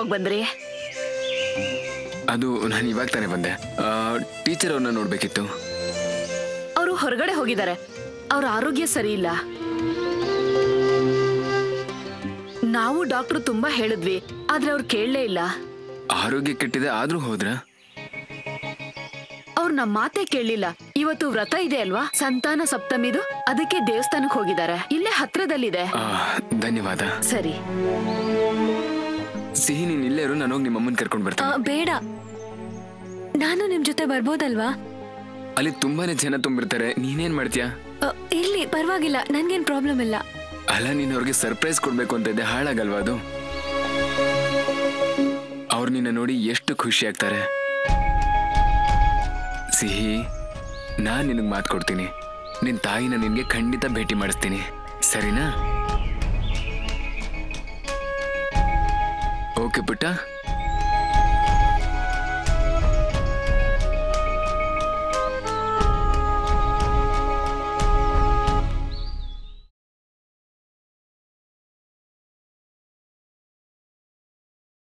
ಯಾವಾಗ ಬಂದ್ರಿ ಅದು ನಾನು ಇವಾಗ ತಾನೇ ಬಂದೆ ಟೀಚರ್ ಅವ್ರನ್ನ ನೋಡ್ಬೇಕಿತ್ತು ಅವರು ಹೊರಗಡೆ ಹೋಗಿದ್ದಾರೆ ಅವ್ರ ಆರೋಗ್ಯ ಸರಿ ಇಲ್ಲ ನಾವು ಡಾಕ್ಟ್ರು ತುಂಬಾ ಹೇಳಿದ್ವಿ ಆದ್ರೆ ಅವ್ರು ಕೇಳಲೇ ಇಲ್ಲ ಆರೋಗ್ಯ ಕೆಟ್ಟಿದೆ ಆದ್ರೂ ಹೋದ್ರ ಅವ್ರು ನಮ್ಮ ಮಾತೇ ಕೇಳಲಿಲ್ಲ ಇವತ್ತು ವ್ರತ ಇದೆ ಅಲ್ವಾ ಸಂತಾನ ಸಪ್ತಮಿದು ಅದಕ್ಕೆ ದೇವಸ್ಥಾನಕ್ಕೆ ಹೋಗಿದ್ದಾರೆ ಇಲ್ಲೇ ಹತ್ರದಲ್ಲಿದೆ ಆ, ಧನ್ಯವಾದ ಸರಿ ಸಿಹಿ ನೀನ್ ಇಲ್ಲೇ ಇರು ನಾನು ಹೋಗಿ ನಿಮ್ಮ ಅಮ್ಮನ್ ಕರ್ಕೊಂಡ್ ಆ, ಬರ್ತೀನಿ ಬೇಡ ನಾನು ನಿಮ್ ಜೊತೆ ಬರ್ಬೋದಲ್ವಾ ಅಲ್ಲಿ ತುಂಬಾನೇ ಜನ ತುಂಬಿರ್ತಾರೆ ನೀನೇನ್ ಮಾಡ್ತೀಯಾ ಆ, ಇರ್ಲಿ ಪರವಾಗಿಲ್ಲ ನನ್ಗೇನ್ ಪ್ರಾಬ್ಲಮ್ ಇಲ್ಲ ಅಲ್ಲ ನೀನ್ ಅವ್ರಿಗೆ ಸರ್ಪ್ರೈಸ್ ಕೊಡ್ಬೇಕು ಅಂತ ಇದ್ದೆ ಹಾಳಾಗಲ್ವಾ ಅದು ಅವ್ರು ನಿನ್ನ ನೋಡಿ ಎಷ್ಟು ಖುಷಿ ಆಗ್ತಾರೆ ಸಿಹಿ ನಾನ್ ನಿನಗ್ ಮಾತು ಕೊಡ್ತೀನಿ ನಿನ್ ತಾಯಿನ ನಿನ್ಗೆ ಖಂಡಿತ ಭೇಟಿ ಮಾಡಿಸ್ತೀನಿ ಸರಿನಾ ಓಕೆ ಪುಟ್ಟ